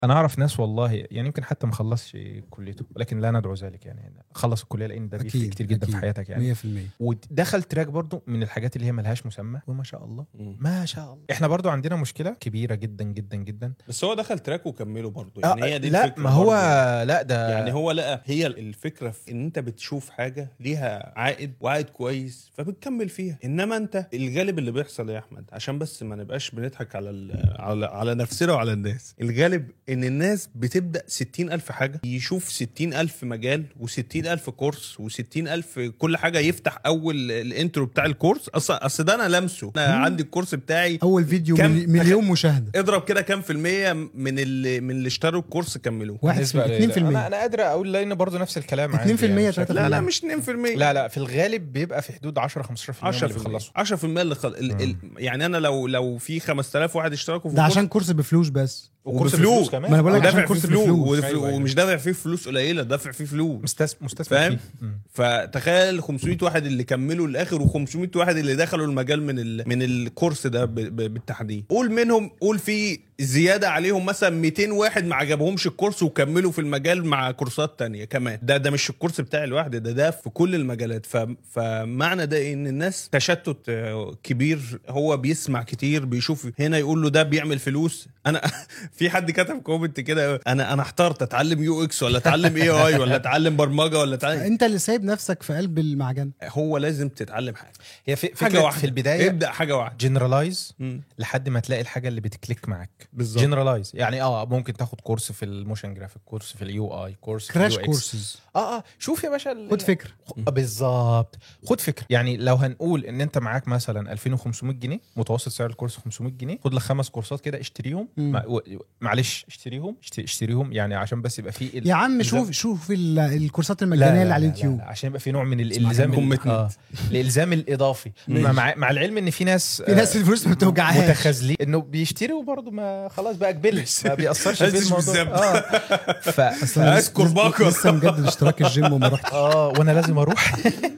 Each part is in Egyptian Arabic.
انا اعرف ناس والله يعني يمكن حتى ما خلصش كليته ولكن لا ندعو ذلك يعني خلص الكليه لان ده بيفرق أكيد، كتير جدا أكيد. في حياتك يعني 100% ودخل تراك برضو من الحاجات اللي هي ملهاش مسمى وما شاء الله مم. ما شاء الله احنا برضو عندنا مشكله كبيره جدا جدا جدا بس هو دخل تراك وكمله برضه يعني هي دي لا الفكره ما هو برضه. لا ده يعني هو لقى هي الفكره في ان انت بتشوف حاجه ليها عائد وعائد كويس فبتكمل فيها انما انت الغالب اللي بيحصل يا احمد عشان بس ما نبقاش بنضحك على ال- على على نفسنا وعلى الناس الغالب ان الناس بتبدا 60 الف حاجه يشوف 60 الف مجال و60 الف كورس و60 الف كل حاجه يفتح اول الانترو بتاع الكورس اصلا اصل ده انا لمسه انا مم. عندي الكورس بتاعي اول فيديو كم- ملي- مليون مشاهده اضرب كده كام في المية من اللي من اللي اشتروا الكورس كملوه واحد بالنسبة في لي- 2% انا انا قادر اقول لان برضو نفس الكلام 2% عندي يعني. 3% لا لا مش 2% لا لا في الغالب بيبقى في حدود 10 15% 10% اللي بيخلصوا 10% اللي خل... ال... ال... يعني انا لو لو في 5000 واحد اشتركوا في ده الكورس عشان كورس بفلوس بس وكورس وبفلوس. بفلوس كمان ما أنا بقول لك آه. عشان ودافع كورس فيه فلوس بفلوس. ودف... أيوة، أيوة. ومش دافع فيه فلوس قليله دافع فيه فلوس مستث... مستثمر فاهم؟ فيه. مم. فتخيل 500 واحد اللي كملوا الاخر و500 واحد اللي دخلوا المجال من ال... من الكورس ده ب... ب... بالتحديد قول منهم قول في زياده عليهم مثلا 200 واحد ما عجبهمش الكورس وكملوا في المجال مع كورسات تانية كمان ده ده مش الكورس بتاعي لوحدي ده ده في كل المجالات ف... فمعنى ده إيه؟ ان الناس تشتت آه، كبير هو بيسمع كتير بيشوف هنا يقول له ده بيعمل فلوس انا في حد كتب كومنت كده انا انا احترت اتعلم يو اكس ولا اتعلم اي اي ولا اتعلم برمجه ولا اتعلم انت اللي سايب نفسك في قلب المعجن هو لازم تتعلم حاجه هي في حاجه فكره واحده في البدايه ابدا حاجه واحده جنرالايز مم. لحد ما تلاقي الحاجه اللي بتكليك معاك بالظبط جنرالايز يعني اه ممكن تاخد كورس في الموشن جرافيك كورس في اليو اي كورس في كراش اليو إكس. كورسز اه اه شوف يا باشا ال- خد فكره خ- بالظبط خد فكره يعني لو هنقول ان انت معاك مثلا 2500 جنيه متوسط سعر الكورس 500 جنيه خد لك خمس كورسات كده اشتريهم مم. مع- و- معلش اشتريهم اشت- اشتريهم يعني عشان بس يبقى في ال- يا عم الزم- شوف شوف ال- الكورسات لا المجانيه لا اللي على لا اليوتيوب لا لا عشان يبقى في نوع من اسمع الالزام كلام ال- commitment. آه الالزام الاضافي ماشي. مع, مع, مع العلم ان في ناس في ناس الفلوس ما بتوجعهاش متخاذلين انه بيشتري وبرضه ما خلاص بقى كبرت ما بيأثرش في عايز الموضوع بالذنب. اه ف أصل أنا أذكر لسه- باكر. لسه مجدد اشتراك الجيم وما رحت اه وانا لازم اروح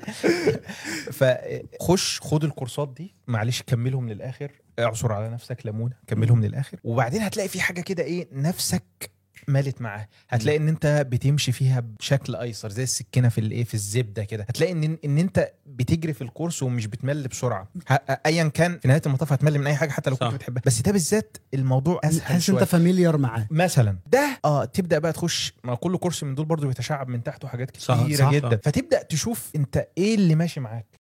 فخش خد الكورسات دي معلش كملهم للاخر اعصر على نفسك ليمونه كملهم للاخر وبعدين هتلاقي في حاجه كده ايه نفسك مالت معاه هتلاقي ان انت بتمشي فيها بشكل ايسر زي السكينه في الايه في الزبده كده هتلاقي ان ان انت بتجري في الكورس ومش بتمل بسرعه ه- ايا كان في نهايه المطاف هتمل من اي حاجه حتى لو كنت صح. بتحبها بس ده بالذات الموضوع اسهل تحس شويه انت فاميليار معاه مثلا ده اه تبدا بقى تخش ما كل كورس من دول برضو بيتشعب من تحته حاجات صح، كتيره صح، جدا صح. فتبدا تشوف انت ايه اللي ماشي معاك